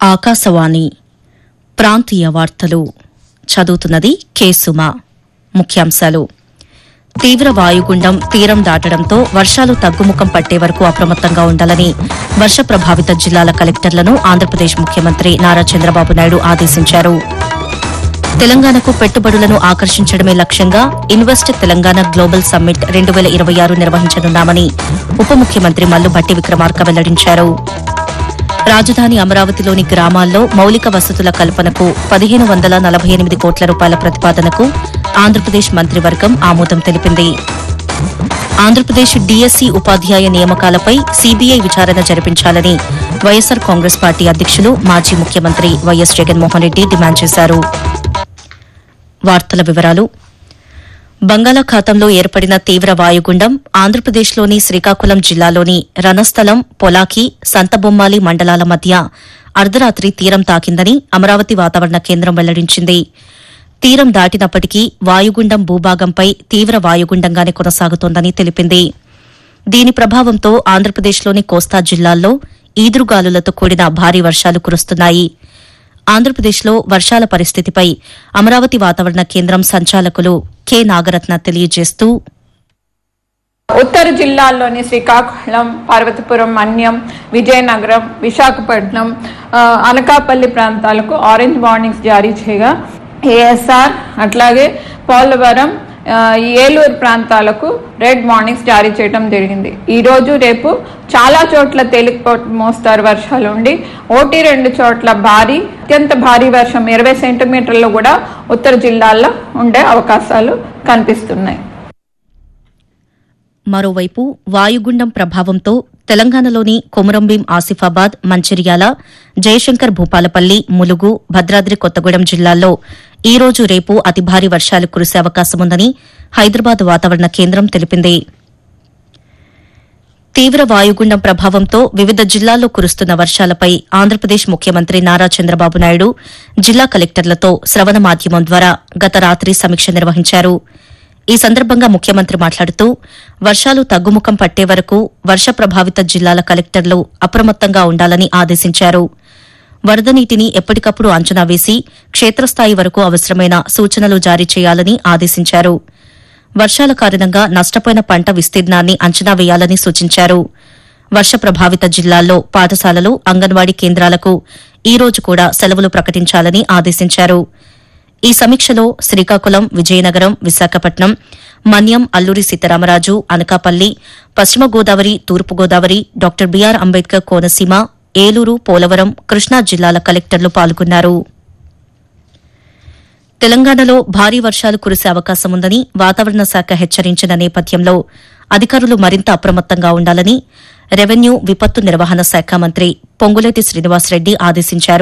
ఆకాశవాణి ప్రాంతీయ వార్తలు చదువుతున్నది కె సుమ ముఖ్యాంశాలు తీవ్ర వాయుగుండం తీరం దాటడంతో వర్షాలు తగ్గుముఖం పట్టే వరకు అప్రమత్తంగా ఉండాలని వర్ష ప్రభావిత జిల్లాల కలెక్టర్లను ఆంధ్రప్రదేశ్ ముఖ్యమంత్రి నారా చంద్రబాబు నాయుడు ఆదేశించారు తెలంగాణకు పెట్టుబడులను ఆకర్షించడమే లక్ష్యంగా ఇన్వెస్ట్ తెలంగాణ గ్లోబల్ సమ్మిట్ రెండు వేల ఇరవై ఆరు నిర్వహించనున్నామని ఉప ముఖ్యమంత్రి మల్లుభట్టి విక్రమార్క వెల్లడించారు రాజధాని అమరావతిలోని గ్రామాల్లో మౌలిక వసతుల కల్పనకు పదిహేను వందల నలభై ఎనిమిది కోట్ల రూపాయల ప్రతిపాదనకు ఆంధ్రప్రదేశ్ మంత్రివర్గం ఆమోదం తెలిపింది ఆంధ్రప్రదేశ్ డీఎస్సీ ఉపాధ్యాయ నియామకాలపై సీబీఐ విచారణ జరిపించాలని వైఎస్సార్ కాంగ్రెస్ పార్టీ అధ్యకులు మాజీ ముఖ్యమంత్రి వైఎస్ జగన్మోహన్ రెడ్డి డిమాండ్ చేశారు వార్తల వివరాలు బంగాళాఖాతంలో ఏర్పడిన తీవ్ర వాయుగుండం ఆంధ్రప్రదేశ్లోని శ్రీకాకుళం జిల్లాలోని రణస్థలం పొలాకి సంతబొమ్మాలి మండలాల మధ్య అర్ధరాత్రి తీరం తాకిందని అమరావతి వాతావరణ కేంద్రం వెల్లడించింది తీరం దాటినప్పటికీ వాయుగుండం భూభాగంపై తీవ్ర వాయుగుండంగానే కొనసాగుతోందని తెలిపింది దీని ప్రభావంతో ఆంధ్రప్రదేశ్లోని కోస్తా జిల్లాల్లో ఈదురుగాలులతో కూడిన భారీ వర్షాలు కురుస్తున్నాయి ఆంధ్రప్రదేశ్లో వర్షాల పరిస్థితిపై అమరావతి వాతావరణ కేంద్రం సంచాలకులు కె నాగరత్న తెలియజేస్తూ ఉత్తర జిల్లాల్లోని శ్రీకాకుళం పార్వతీపురం మన్యం విజయనగరం విశాఖపట్నం ఆ, అనకాపల్లి ప్రాంతాలకు ఆరెంజ్ వార్నింగ్స్ జారీ చేయగా ఏఎస్ఆర్ అట్లాగే పోలవరం ఆ, ఈ ఏలూరు ప్రాంతాలకు రెడ్ వార్నింగ్స్ జారీ చేయడం జరిగింది ఈ రోజు రేపు చాలా చోట్ల తేలికపాటి మోస్తారు వర్షాలు ఉండి ఓటి రెండు చోట్ల భారీ అత్యంత భారీ వర్షం ఇరవై సెంటీమీటర్లు కూడా ఉత్తర జిల్లాల్లో ఉండే అవకాశాలు కనిపిస్తున్నాయి మరోవైపు వాయుగుండం ప్రభావంతో తెలంగాణలోని కొమురంభీం ఆసిఫాబాద్ మంచిర్యాల జయశంకర్ భూపాలపల్లి ములుగు భద్రాద్రి కొత్తగూడెం జిల్లాల్లో ఈ రోజు రేపు అతి భారీ వర్షాలు కురిసే అవకాశముందని హైదరాబాద్ వాతావరణ కేంద్రం తెలిపింది తీవ్ర వాయుగుండం ప్రభావంతో వివిధ జిల్లాల్లో కురుస్తున్న వర్షాలపై ఆంధ్రప్రదేశ్ ముఖ్యమంత్రి నారా చంద్రబాబు నాయుడు జిల్లా కలెక్టర్లతో శ్రవణ మాధ్యమం ద్వారా గత రాత్రి సమీక్ష నిర్వహించారు ఈ సందర్భంగా ముఖ్యమంత్రి మాట్లాడుతూ వర్షాలు తగ్గుముఖం పట్టే వరకు వర్ష ప్రభావిత జిల్లాల కలెక్టర్లు అప్రమత్తంగా ఉండాలని ఆదేశించారు వరద నీటిని ఎప్పటికప్పుడు అంచనా వేసి క్షేత్రస్థాయి వరకు అవసరమైన సూచనలు జారీ చేయాలని ఆదేశించారు వర్షాల కారణంగా నష్టపోయిన పంట విస్తీర్ణాన్ని అంచనా వేయాలని సూచించారు వర్ష ప్రభావిత జిల్లాల్లో పాఠశాలలు అంగన్వాడీ కేంద్రాలకు ఈ రోజు కూడా సెలవులు ప్రకటించాలని ఆదేశించారు ఈ సమీక్షలో శ్రీకాకుళం విజయనగరం విశాఖపట్నం మన్యం అల్లూరి సీతారామరాజు అనకాపల్లి పశ్చిమ గోదావరి తూర్పు గోదావరి డాక్టర్ బీఆర్ అంబేద్కర్ కోనసీమ ఏలూరు పోలవరం కృష్ణా జిల్లాల కలెక్టర్లు పాల్గొన్నారు తెలంగాణలో భారీ వర్షాలు కురిసే అవకాశముందని వాతావరణ శాఖ హెచ్చరించిన నేపథ్యంలో అధికారులు మరింత అప్రమత్తంగా ఉండాలని రెవెన్యూ విపత్తు నిర్వహణ శాఖ మంత్రి పొంగులేటి శ్రీనివాసరెడ్డి ఆదేశించారు